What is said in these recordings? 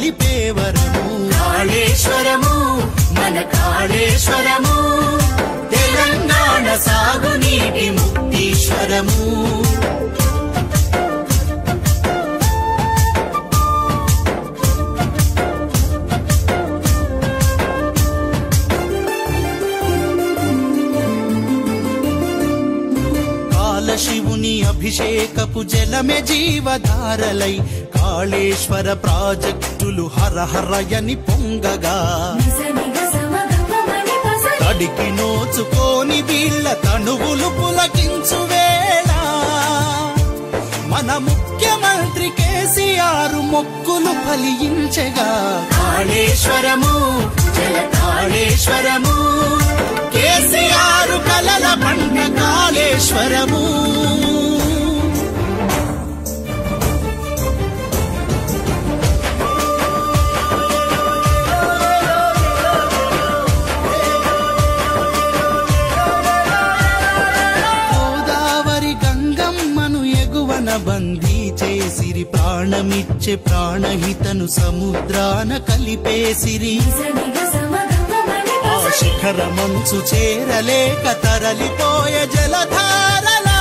నిలిపే వరము కాళేశ్వరము మన కాళేశ్వరము తెలంగాణ సాగునీటి ముక్తీశ్వరము కాలశివుని అభిషేకపు జలమే జీవధారలై కాళేశ్వర ప్రాజెక్టులు హరహరయని పొంగగా తడికి నోచుకోని వీళ్ళ తనువులు పులకించు వేళ మన ముఖ్యమంత్రి కేసీఆర్ మొక్కులు ఫలించగా కాళేశ్వరము జల కాళేశ్వరము కేసీఆర్ కలల పంట కాళేశ్వరము గోదావరి గంగమ్మను ఎగువన బందీ చేసిరి ప్రాణమిచ్చే ప్రాణహితను సముద్రాన కలిపేసిరి ఆ శిఖర మంచు చేరలేక తరలిపోయే జలధారలా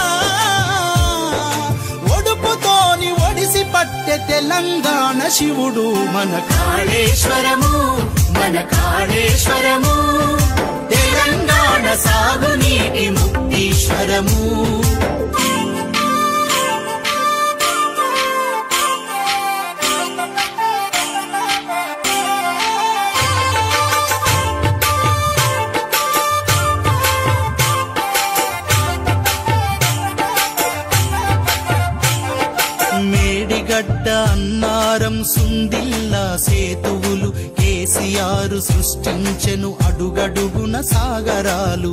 ఒడుపుతోని ఒడిసి పట్టె తెలంగాణ శివుడు మన కాళేశ్వరము మన కాళేశ్వరము తెలంగాణ సాగునీటి ముక్తీశ్వరము మేడిగడ్డ అన్నారం సుందిల్లా సేతువులు కేసీఆర్ సృష్టించెను అడుగడుగున సాగరాలు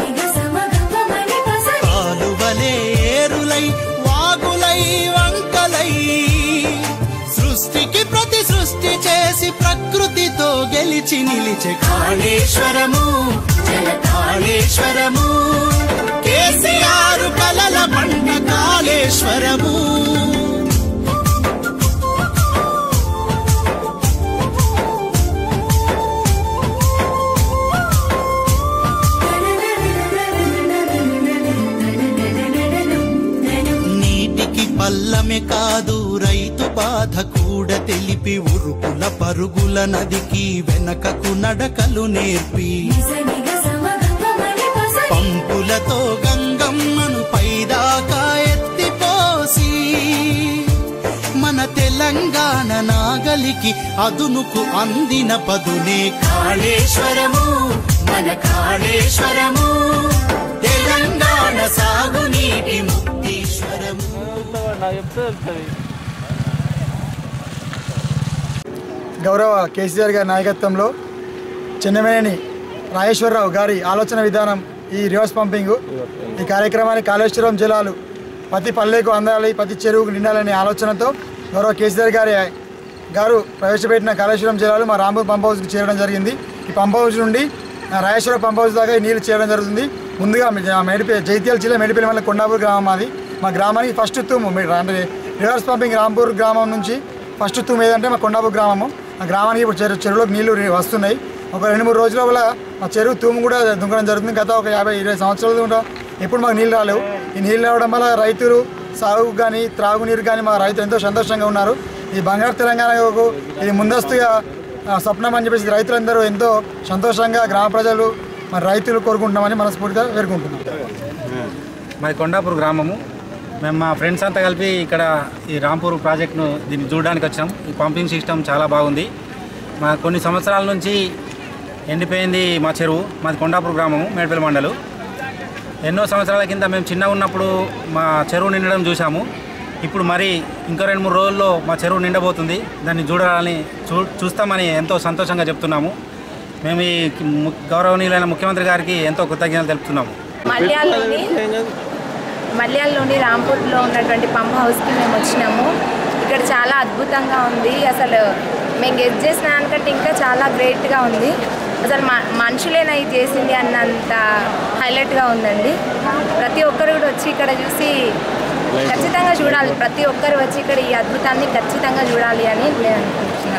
కాలువలే ఏరులై వాగులై వంకలై సృష్టికి ప్రతి సృష్టి చేసి ప్రకృతితో గెలిచి నిలిచే కాళేశ్వరము జల కాళేశ్వరము కేసీఆర్ కలల పంట కాళేశ్వరము నీటికి పల్లమె కాదు రైతు బాధ కూడా తెలిపి ఉరుకుల పరుగుల నదికి వెనకకు నడకలు నేర్పి పంపులతో గంగమ్మను పైదాకా ఎత్తిపోసి మన తెలంగాణ నాగలికి అదునుకు అందిన పదునే కాళేశ్వరము మన కాళేశ్వరము తెలంగాణ సాగునీటి ముక్తీశ్వరము గౌరవ కేసీఆర్ గారి నాయకత్వంలో చెన్నమనేని రాజేశ్వరరావు గారి ఆలోచన విధానం ఈ రివర్స్ పంపింగ్ ఈ కార్యక్రమాన్ని కాళేశ్వరం జలాలు ప్రతి పల్లెకు అందాలి ప్రతి చెరువుకు నిండాలనే ఆలోచనతో గౌరవ కేసీఆర్ గారి గారు ప్రవేశపెట్టిన కాళేశ్వరం జలాలు మా రాంపూర్ పంప్ హౌస్కి చేరడం జరిగింది ఈ పంప్ హౌస్ నుండి ఆ, రాజేశ్వరం పంప్ హౌస్ దాకా ఈ నీళ్లు చేయడం జరుగుతుంది ముందుగా మేడిపే జైత్యాల జిల్లా మేడిపల్లి మండలం కొండాపూర్ గ్రామం మాది మా గ్రామానికి ఫస్ట్ తూము మీ- అంటే రివర్స్ పంపింగ్ రాంపూర్ గ్రామం నుంచి ఫస్ట్ తూము ఏదంటే మా కొండాపూర్ గ్రామము ఆ గ్రామానికి ఇప్పుడు చెరు చెరువులోకి నీళ్లు రి- వస్తున్నాయి ఒక రెండు మూడు రోజుల వల్ల మా చెరువు తూము కూడా దుంకడం జరుగుతుంది గత ఒక యాభై ఇరవై సంవత్సరాల కూడా ఎప్పుడు మాకు నీళ్ళు రాలేవు ఈ నీళ్ళు రావడం వల్ల రైతులు సాగు కానీ త్రాగునీరు కానీ మా రైతులు ఎంతో సంతోషంగా ఉన్నారు ఈ బంగారు తెలంగాణకు ఇది ముందస్తుగా ఆ, స్వప్నం అని చెప్పేసి రైతులందరూ ఎంతో సంతోషంగా గ్రామ ప్రజలు మరి రైతులు కోరుకుంటున్నామని మనస్ఫూర్తిగా వేడుకుంటున్నాం మాది కొండాపూర్ గ్రామము మేము మా ఫ్రెండ్స్ అంతా కలిపి ఇక్కడ ఈ రాంపూర్ ప్రాజెక్ట్ను దీన్ని చూడడానికి వచ్చాం ఈ పంపింగ్ సిస్టమ్ చాలా బాగుంది మా కొన్ని సంవత్సరాల నుంచి ఎండిపోయింది మా చెరువు మాది కొండాపూర్ గ్రామము మేడపల్లి మండలు ఎన్నో సంవత్సరాల కింద మేము చిన్నగా ఉన్నప్పుడు మా చెరువు నిండడం చూసాము ఇప్పుడు మరి ఇంకో రెండు మూడు రోజుల్లో మా చెరువు నిండబోతుంది దాన్ని చూడాలని చూ చూస్తామని ఎంతో సంతోషంగా చెప్తున్నాము మేము ఈ ము- గౌరవనీయులైన ముఖ్యమంత్రి గారికి ఎంతో కృతజ్ఞతలు తెలుపుతున్నాము మల్యాల్లోని మల్యాల్లోని రాంపూర్లో ఉన్నటువంటి పంప్ హౌస్కి మేము వచ్చినాము ఇక్కడ చాలా అద్భుతంగా ఉంది అసలు మేము గెస్ట్ చేసిన దానికంటే ఇంకా చాలా గ్రేట్గా ఉంది అసలు మ మనుషులేనా ఇది చేసింది అన్నంత హైలైట్గా ఉందండి ప్రతి ఒక్కరు కూడా వచ్చి ఇక్కడ చూసి ఖచ్చితంగా చూడాలి ప్రతి ఒక్కరు వచ్చి ఇక్కడ ఈ అద్భుతాన్ని ఖచ్చితంగా చూడాలి అని నేను అనుకుంటున్నాను